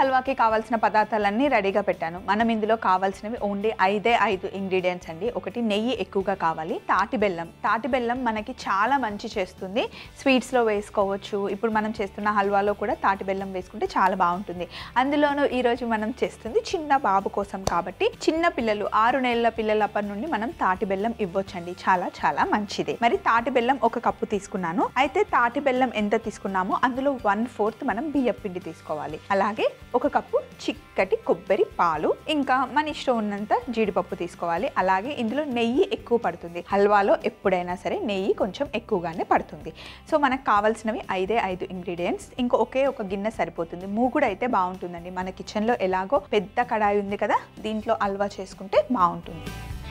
హల్వాకి కావాల్సిన పదార్థాలన్నీ రెడీగా పెట్టాను మనం ఇందులో కావాల్సినవి ఓన్లీ ఐదే ఐదు ఇంగ్రీడియంట్స్ అండి ఒకటి నెయ్యి ఎక్కువగా కావాలి తాటి బెల్లం తాటి బెల్లం మనకి చాలా మంచి చేస్తుంది స్వీట్స్లో వేసుకోవచ్చు ఇప్పుడు మనం చేస్తున్న హల్వాలో కూడా తాటి బెల్లం వేసుకుంటే చాలా బాగుంటుంది అందులోనూ ఈరోజు మనం చేస్తుంది చిన్న బాబు కోసం కాబట్టి చిన్న పిల్లలు ఆరు నెలల పిల్లలప్పటి నుండి మనం తాటి బెల్లం ఇవ్వచ్చండి చాలా చాలా మంచిది మరి తాటి బెల్లం ఒక కప్పు తీసుకున్నాను అయితే తాటి బెల్లం ఎంత తీసుకున్నామో అందులో వన్ ఫోర్త్ మనం బియ్యం పిండి తీసుకోవాలి అలాగే ఒక కప్పు చిక్కటి కొబ్బరి పాలు ఇంకా మన ఇష్టం ఉన్నంత జీడిపప్పు తీసుకోవాలి అలాగే ఇందులో నెయ్యి ఎక్కువ పడుతుంది హల్వాలో ఎప్పుడైనా సరే నెయ్యి కొంచెం ఎక్కువగానే పడుతుంది సో మనకు కావాల్సినవి ఐదే ఐదు ఇంగ్రీడియంట్స్ ఇంకో ఒకే ఒక గిన్నె సరిపోతుంది మూగుడు అయితే బాగుంటుందండి మన కిచెన్లో ఎలాగో పెద్ద కడాయి ఉంది కదా దీంట్లో హల్వా చేసుకుంటే బాగుంటుంది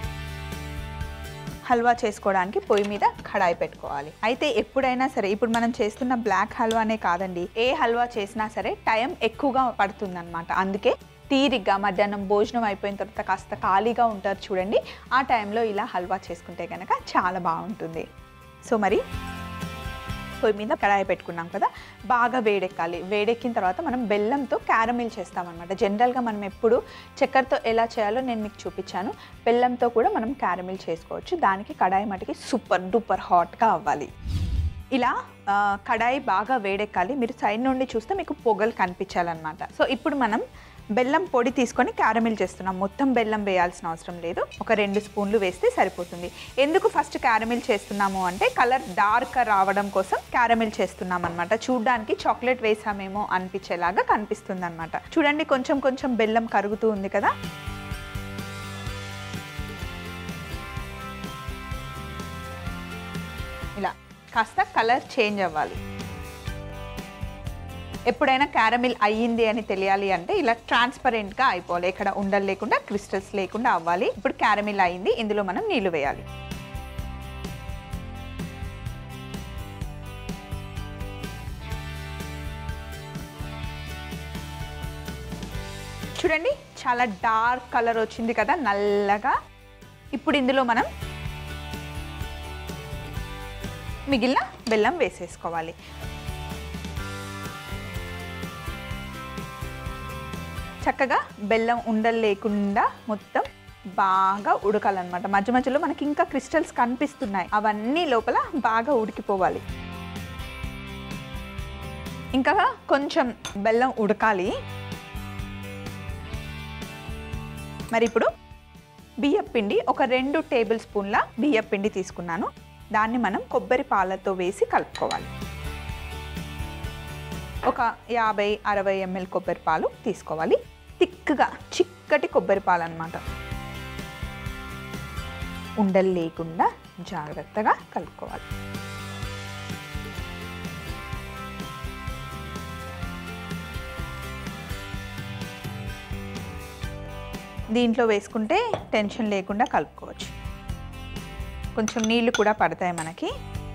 హల్వా చేసుకోవడానికి పొయ్యి మీద కడాయి పెట్టుకోవాలి అయితే ఎప్పుడైనా సరే ఇప్పుడు మనం చేస్తున్న బ్లాక్ హల్వానే కాదండి ఏ హల్వా చేసినా సరే టైం ఎక్కువగా పడుతుందన్నమాట అందుకే తీరిగ్గా మధ్యాహ్నం భోజనం అయిపోయిన తర్వాత కాస్త ఖాళీగా ఉంటారు చూడండి ఆ టైంలో ఇలా హల్వా చేసుకుంటే కనుక చాలా బాగుంటుంది సో మరి పొయ్యి మీద కడాయి పెట్టుకున్నాం కదా బాగా వేడెక్కాలి వేడెక్కిన తర్వాత మనం బెల్లంతో క్యారమిల్ చేస్తామన్నమాట జనరల్గా మనం ఎప్పుడు చక్కెరతో ఎలా చేయాలో నేను మీకు చూపించాను బెల్లంతో కూడా మనం క్యారమిల్ చేసుకోవచ్చు దానికి కడాయి మటుకి సూపర్ డూపర్ హాట్గా అవ్వాలి ఇలా ఆ, కడాయి బాగా వేడెక్కాలి మీరు సైడ్ నుండి చూస్తే మీకు పొగలు కనిపించాలన్నమాట సో ఇప్పుడు మనం బెల్లం పొడి తీసుకొని క్యారమిల్ చేస్తున్నాం మొత్తం బెల్లం వేయాల్సిన అవసరం లేదు ఒక రెండు స్పూన్లు వేస్తే సరిపోతుంది ఎందుకు ఫస్ట్ క్యారమిల్ చేస్తున్నాము అంటే కలర్ డార్క్ రావడం కోసం క్యారమిల్ చేస్తున్నాం అనమాట చూడడానికి చాక్లెట్ వేసామేమో అనిపించేలాగా కనిపిస్తుంది అనమాట చూడండి కొంచెం కొంచెం బెల్లం కరుగుతూ ఉంది కదా ఇలా కాస్త కలర్ చేంజ్ అవ్వాలి ఎప్పుడైనా క్యారమిల్ అయ్యింది అని తెలియాలి అంటే ఇలా ట్రాన్స్పరెంట్గా అయిపోవాలి ఇక్కడ ఉండలు లేకుండా క్రిస్టల్స్ లేకుండా అవ్వాలి ఇప్పుడు క్యారమిల్ అయింది ఇందులో మనం నీళ్లు వేయాలి చూడండి చాలా డార్క్ కలర్ వచ్చింది కదా నల్లగా ఇప్పుడు ఇందులో మనం మిగిలిన బెల్లం వేసేసుకోవాలి చక్కగా బెల్లం ఉండలు లేకుండా మొత్తం బాగా ఉడకాలన్నమాట మధ్య మధ్యలో మనకి ఇంకా క్రిస్టల్స్ కనిపిస్తున్నాయి అవన్నీ లోపల బాగా ఉడికిపోవాలి ఇంకా కొంచెం బెల్లం ఉడకాలి మరి ఇప్పుడు బియ్యం పిండి ఒక రెండు టేబుల్ స్పూన్ల బియ్యం పిండి తీసుకున్నాను దాన్ని మనం కొబ్బరి పాలతో వేసి కలుపుకోవాలి ఒక యాభై అరవై ఎంఎల్ కొబ్బరి పాలు తీసుకోవాలి తిక్కగా చిక్కటి కొబ్బరి పాలు అనమాట ఉండలు లేకుండా జాగ్రత్తగా కలుపుకోవాలి దీంట్లో వేసుకుంటే టెన్షన్ లేకుండా కలుపుకోవచ్చు కొంచెం నీళ్లు కూడా పడతాయి మనకి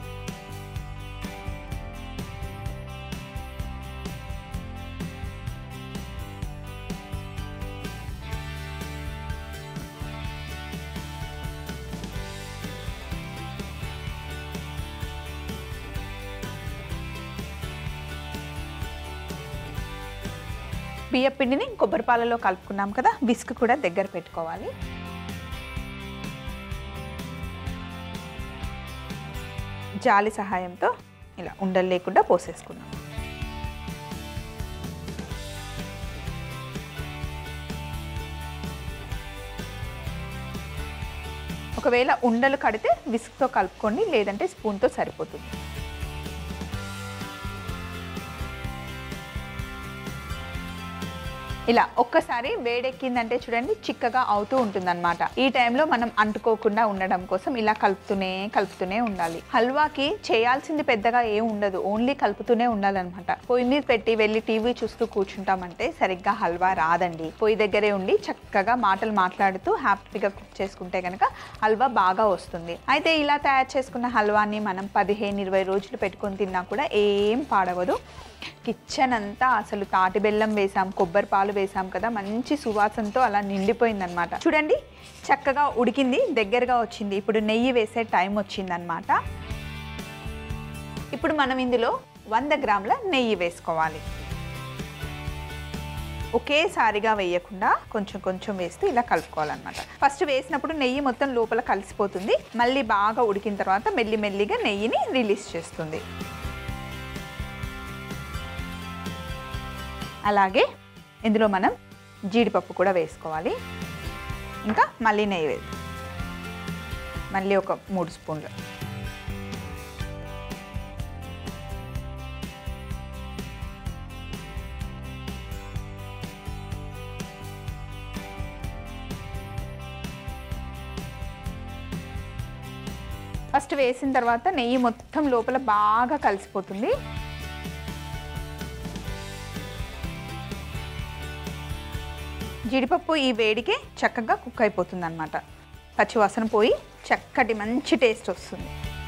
బియ్య పిండిని కొబ్బరి పాలలో కలుపుకున్నాం కదా విస్క్ కూడా దగ్గర పెట్టుకోవాలి జాలి సహాయంతో ఇలా ఉండలు లేకుండా పోసేసుకున్నాం ఒకవేళ ఉండలు కడితే విస్క్తో కలుపుకోండి లేదంటే స్పూన్తో సరిపోతుంది ఇలా ఒక్కసారి వేడెక్కిందంటే చూడండి చిక్కగా అవుతూ ఉంటుందన్నమాట ఈ టైంలో మనం అంటుకోకుండా ఉండడం కోసం ఇలా కలుపుతూనే కలుపుతూనే ఉండాలి హల్వాకి చేయాల్సింది పెద్దగా ఏం ఉండదు ఓన్లీ కలుపుతూనే ఉండాలన్నమాట పొయ్యి మీద పెట్టి వెళ్ళి టీవీ చూస్తూ కూర్చుంటామంటే సరిగ్గా హల్వా రాదండి పొయ్యి దగ్గరే ఉండి చక్కగా మాటలు మాట్లాడుతూ హ్యాపీగా కుక్ చేసుకుంటే కనుక హల్వా బాగా వస్తుంది అయితే ఇలా తయారు చేసుకున్న హల్వాని మనం పదిహేను ఇరవై రోజులు పెట్టుకొని తిన్నా కూడా ఏం పాడవదు కిచెన్ అంతా అసలు తాటి బెల్లం వేసాం కొబ్బరి పాలు వేసాం కదా మంచి సువాసనతో అలా నిండిపోయిందనమాట చూడండి చక్కగా ఉడికింది దగ్గరగా వచ్చింది ఇప్పుడు నెయ్యి వేసే టైం వచ్చిందనమాట ఇప్పుడు మనం ఇందులో వంద గ్రాముల నెయ్యి వేసుకోవాలి ఒకేసారిగా వేయకుండా కొంచెం కొంచెం వేస్తూ ఇలా కలుపుకోవాలన్నమాట ఫస్ట్ వేసినప్పుడు నెయ్యి మొత్తం లోపల కలిసిపోతుంది మళ్ళీ బాగా ఉడికిన తర్వాత మెల్లి మెల్లిగా నెయ్యిని రిలీజ్ చేస్తుంది అలాగే ఇందులో మనం జీడిపప్పు కూడా వేసుకోవాలి ఇంకా మళ్ళీ నెయ్యి వేద్దాం మళ్ళీ ఒక మూడు స్పూన్లు ఫస్ట్ వేసిన తర్వాత నెయ్యి మొత్తం లోపల బాగా కలిసిపోతుంది జీడిపప్పు ఈ వేడికే చక్కగా కుక్ అయిపోతుంది అనమాట పచ్చివాసన పోయి చక్కటి మంచి టేస్ట్ వస్తుంది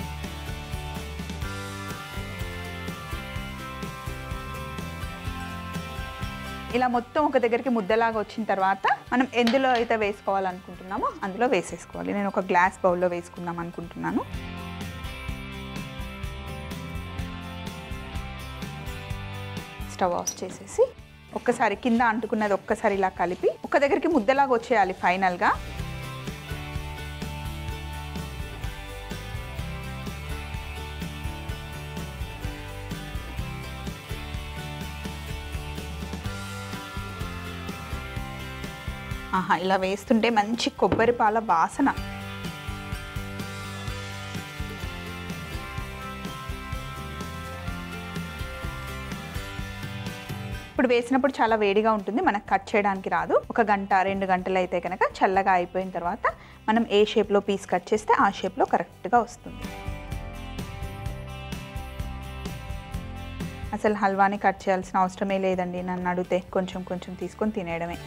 ఇలా మొత్తం ఒక దగ్గరికి ముద్దలాగా వచ్చిన తర్వాత మనం ఎందులో అయితే వేసుకోవాలనుకుంటున్నామో అందులో వేసేసుకోవాలి నేను ఒక గ్లాస్ బౌల్లో వేసుకుందాం అనుకుంటున్నాను స్టవ్ ఆఫ్ చేసేసి ఒక్కసారి కింద అంటుకున్నది ఒక్కసారి ఇలా కలిపి ఒక దగ్గరికి ముద్దలాగా వచ్చేయాలి ఫైనల్గా ఆహా ఇలా వేస్తుంటే మంచి కొబ్బరి పాల వాసన ఇప్పుడు వేసినప్పుడు చాలా వేడిగా ఉంటుంది మనకు కట్ చేయడానికి రాదు ఒక గంట రెండు గంటలు అయితే కనుక చల్లగా అయిపోయిన తర్వాత మనం ఏ షేప్లో పీస్ కట్ చేస్తే ఆ షేప్లో కరెక్ట్గా వస్తుంది అసలు హల్వాని కట్ చేయాల్సిన అవసరమే లేదండి నన్ను అడిగితే కొంచెం కొంచెం తీసుకొని తినేయడమే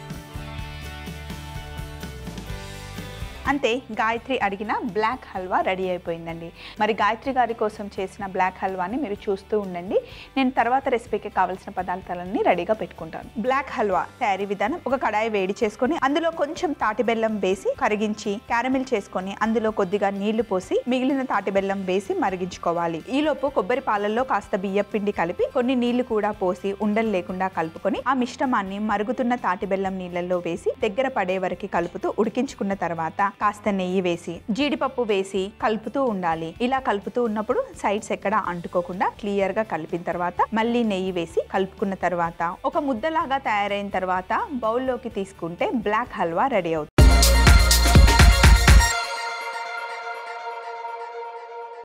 అంతే గాయత్రి అడిగిన బ్లాక్ హల్వా రెడీ అయిపోయిందండి మరి గాయత్రి గారి కోసం చేసిన బ్లాక్ హల్వాని మీరు చూస్తూ ఉండండి నేను తర్వాత రెసిపీకి కావాల్సిన పదార్థాలన్నీ రెడీగా పెట్టుకుంటాను బ్లాక్ హల్వా తయారీ విధానం ఒక కడాయి వేడి చేసుకొని అందులో కొంచెం తాటి బెల్లం వేసి కరిగించి క్యారమిల్ చేసుకొని అందులో కొద్దిగా నీళ్లు పోసి మిగిలిన తాటి బెల్లం వేసి మరిగించుకోవాలి ఈలోపు కొబ్బరి పాలల్లో కాస్త బియ్యం పిండి కలిపి కొన్ని నీళ్లు కూడా పోసి ఉండలు లేకుండా కలుపుకొని ఆ మిశ్రమాన్ని మరుగుతున్న తాటి బెల్లం నీళ్ళల్లో వేసి దగ్గర పడే వరకు కలుపుతూ ఉడికించుకున్న తర్వాత కాస్త నెయ్యి వేసి జీడిపప్పు వేసి కలుపుతూ ఉండాలి ఇలా కలుపుతూ ఉన్నప్పుడు సైడ్స్ ఎక్కడ అంటుకోకుండా క్లియర్ గా కలిపిన తర్వాత మళ్ళీ నెయ్యి వేసి కలుపుకున్న తర్వాత ఒక ముద్దలాగా తయారైన తర్వాత బౌల్లోకి తీసుకుంటే బ్లాక్ హల్వా రెడీ అవుతుంది